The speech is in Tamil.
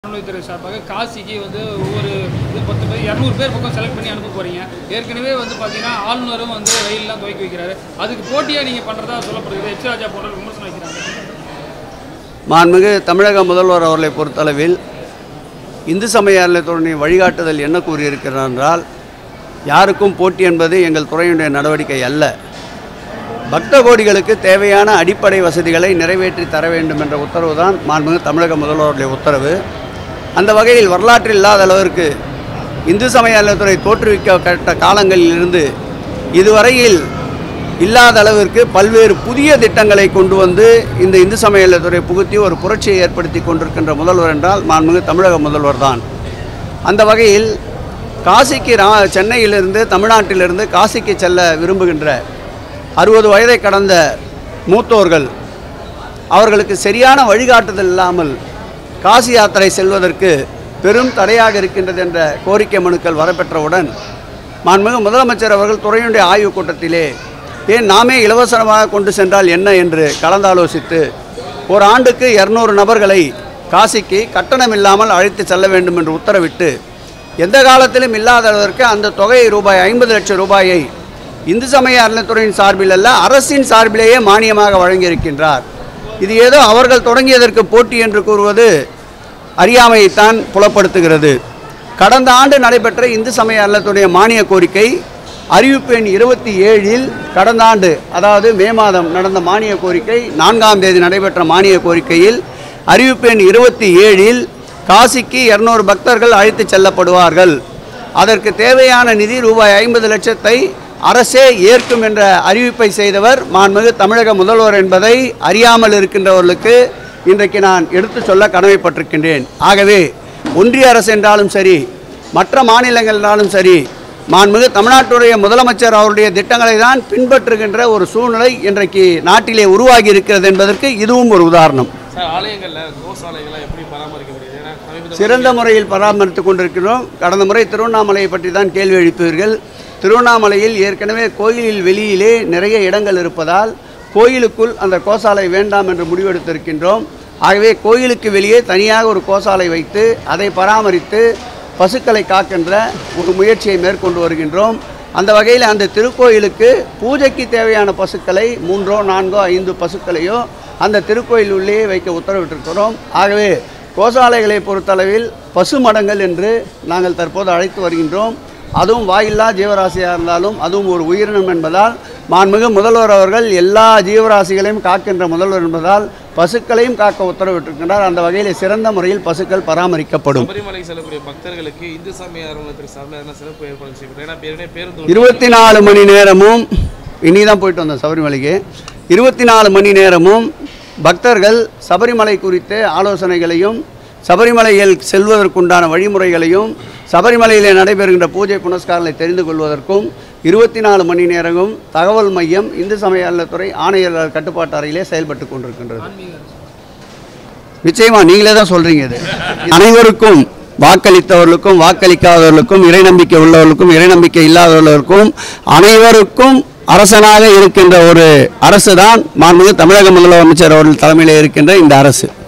அறநிலைத்துறை சார்பாக காசிக்கு வந்து ஒவ்வொரு இது பத்து பேர் இரநூறு பேர் பக்கம் செலக்ட் பண்ணி அனுப்ப போறீங்க ஏற்கனவே வந்து பார்த்தீங்கன்னா ஆளுநரும் வந்து ரயிலெலாம் துவக்கி வைக்கிறாரு அதுக்கு போட்டியாக நீங்கள் பண்ணுறதா சொல்லப்படுகிறது எச் ராஜா போன்ற விமர்சனம் வைக்கிறாங்க மாண்புமிகு தமிழக முதல்வர் அவர்களை பொறுத்தளவில் இந்து சமய அறநிலையத்துறையின் வழிகாட்டுதல் என்ன கூறியிருக்கிறார் என்றால் யாருக்கும் போட்டி என்பது எங்கள் துறையினுடைய நடவடிக்கை அல்ல பக்த கோடிகளுக்கு தேவையான அடிப்படை வசதிகளை நிறைவேற்றி தர வேண்டும் என்ற உத்தரவு தான் மாண்புமிகு தமிழக முதல்வருடைய உத்தரவு அந்த வகையில் வரலாற்றில் இல்லாத அளவிற்கு இந்து சமய அறநிலையத்துறை தோற்றுவிக்கப்பட்ட காலங்களிலிருந்து இதுவரையில் இல்லாத அளவிற்கு பல்வேறு புதிய திட்டங்களை கொண்டு வந்து இந்த இந்து சமய அறநிலையத்துறை புகுத்தி ஒரு புரட்சியை ஏற்படுத்தி கொண்டிருக்கின்ற முதல்வர் என்றால் மாண்புமிகு தமிழக முதல்வர் தான் அந்த வகையில் காசிக்கு ரா சென்னையிலிருந்து தமிழ்நாட்டிலிருந்து காசிக்கு செல்ல விரும்புகின்ற அறுபது வயதை கடந்த மூத்தோர்கள் அவர்களுக்கு சரியான வழிகாட்டுதல் இல்லாமல் காசி யாத்திரை செல்வதற்கு பெரும் தடையாக இருக்கின்றது என்ற கோரிக்கை மனுக்கள் வரப்பெற்றவுடன் மாண்புமிகு முதலமைச்சர் அவர்கள் துறையினுடைய ஆய்வுக் கூட்டத்திலே ஏன் நாமே இலவசமாக கொண்டு சென்றால் என்ன என்று கலந்தாலோசித்து ஒரு ஆண்டுக்கு இரநூறு நபர்களை காசிக்கு கட்டணம் இல்லாமல் அழைத்து செல்ல வேண்டும் என்று உத்தரவிட்டு எந்த காலத்திலும் இல்லாத அளவிற்கு அந்த தொகை ரூபாய் ஐம்பது லட்சம் ரூபாயை இந்து சமய அறநிலைத்துறையின் சார்பில் அல்ல அரசின் சார்பிலேயே மானியமாக வழங்கியிருக்கின்றார் இது ஏதோ அவர்கள் தொடங்கியதற்கு போட்டி என்று கூறுவது அறியாமையைத்தான் புலப்படுத்துகிறது கடந்த ஆண்டு நடைபெற்ற இந்து சமய அறநிலையத்துடைய மானிய கோரிக்கை அறிவிப்பு எண் இருபத்தி ஏழில் கடந்த ஆண்டு அதாவது மே மாதம் நடந்த மானிய கோரிக்கை நான்காம் தேதி நடைபெற்ற மானிய கோரிக்கையில் அறிவிப்பு எண் இருபத்தி ஏழில் காசிக்கு இருநூறு பக்தர்கள் அழைத்துச் செல்லப்படுவார்கள் அதற்கு தேவையான நிதி ரூபாய் ஐம்பது லட்சத்தை அரசே ஏற்கும் என்ற அறிவிப்பை செய்தவர் மாண்புமிகு தமிழக முதல்வர் என்பதை அறியாமல் இருக்கின்றவர்களுக்கு இன்றைக்கு நான் எடுத்து சொல்ல கடமைப்பட்டிருக்கின்றேன் ஆகவே ஒன்றிய அரசு என்றாலும் சரி மற்ற மாநிலங்கள் என்றாலும் சரி மாண்புமிகு தமிழ்நாட்டுடைய முதலமைச்சர் அவருடைய திட்டங்களை தான் பின்பற்றுகின்ற ஒரு சூழ்நிலை இன்றைக்கு நாட்டிலே உருவாகி இருக்கிறது என்பதற்கு இதுவும் ஒரு உதாரணம் சார் ஆலயங்களில் கோசாலைகள்லாம் எப்படி பராமரிக்கப்படுகிறது ஏன்னா சமீபத்தில் சிறந்த முறையில் பராமரித்து கொண்டிருக்கிறோம் கடந்த முறை திருவண்ணாமலையை பற்றி தான் கேள்வி எழுப்பீர்கள் திருவண்ணாமலையில் ஏற்கனவே கோயிலில் வெளியிலே நிறைய இடங்கள் இருப்பதால் கோயிலுக்குள் அந்த கோசாலை வேண்டாம் என்று முடிவெடுத்திருக்கின்றோம் ஆகவே கோயிலுக்கு வெளியே தனியாக ஒரு கோசாலை வைத்து அதை பராமரித்து பசுக்களை காக்கின்ற ஒரு முயற்சியை மேற்கொண்டு வருகின்றோம் அந்த வகையில் அந்த திருக்கோயிலுக்கு பூஜைக்கு தேவையான பசுக்களை மூன்றோ நான்கோ ஐந்து பசுக்களையோ அந்த திருக்கோயில் உள்ளே வைக்க உத்தரவிட்டிருக்கிறோம் ஆகவே கோசாலைகளை பொறுத்தளவில் பசு மடங்கள் என்று நாங்கள் தற்போது அழைத்து வருகின்றோம் அதுவும் வாயில்லா ஜீவராசியாக இருந்தாலும் அதுவும் ஒரு உயிரினம் என்பதால் மாண்புமிகு முதல்வர் அவர்கள் எல்லா ஜீவராசிகளையும் காக்கின்ற முதல்வர் என்பதால் பசுக்களையும் காக்க உத்தரவிட்டிருக்கின்றார் அந்த வகையில் சிறந்த முறையில் பசுக்கள் பராமரிக்கப்படும் சபரிமலை செல்லக்கூடிய பக்தர்களுக்கு இந்து சமய அறநிலையத்துறை சார்பில் எதனா சிறப்பு ஏற்பாடு செய்யப்படும் ஏன்னா ஏற்கனவே பேருந்து இருபத்தி நாலு மணி நேரமும் இனி தான் போயிட்டு வந்தோம் சபரிமலைக்கு இருபத்தி நாலு மணி நேரமும் பக்தர்கள் சபரிமலை குறித்த ஆலோசனைகளையும் சபரிமலையில் செல்வதற்குண்டான வழிமுறைகளையும் சபரிமலையில் நடைபெறுகின்ற பூஜை புனஸ்காரங்களை தெரிந்து கொள்வதற்கும் இருபத்தி நாலு மணி நேரமும் தகவல் மையம் இந்து சமய அறநிலையத்துறை ஆணையர் கட்டுப்பாட்டு அறையிலே செயல்பட்டு கொண்டிருக்கின்றது நிச்சயமா நீங்களே தான் சொல்றீங்க இது அனைவருக்கும் வாக்களித்தவர்களுக்கும் வாக்களிக்காதவர்களுக்கும் இறை நம்பிக்கை உள்ளவர்களுக்கும் இறை நம்பிக்கை இல்லாதவர்களுக்கும் அனைவருக்கும் அரசனாக இருக்கின்ற ஒரு அரசு தான் மாண்புமிகு தமிழக முதலமைச்சர் அவர்கள் தலைமையில் இருக்கின்ற இந்த அரசு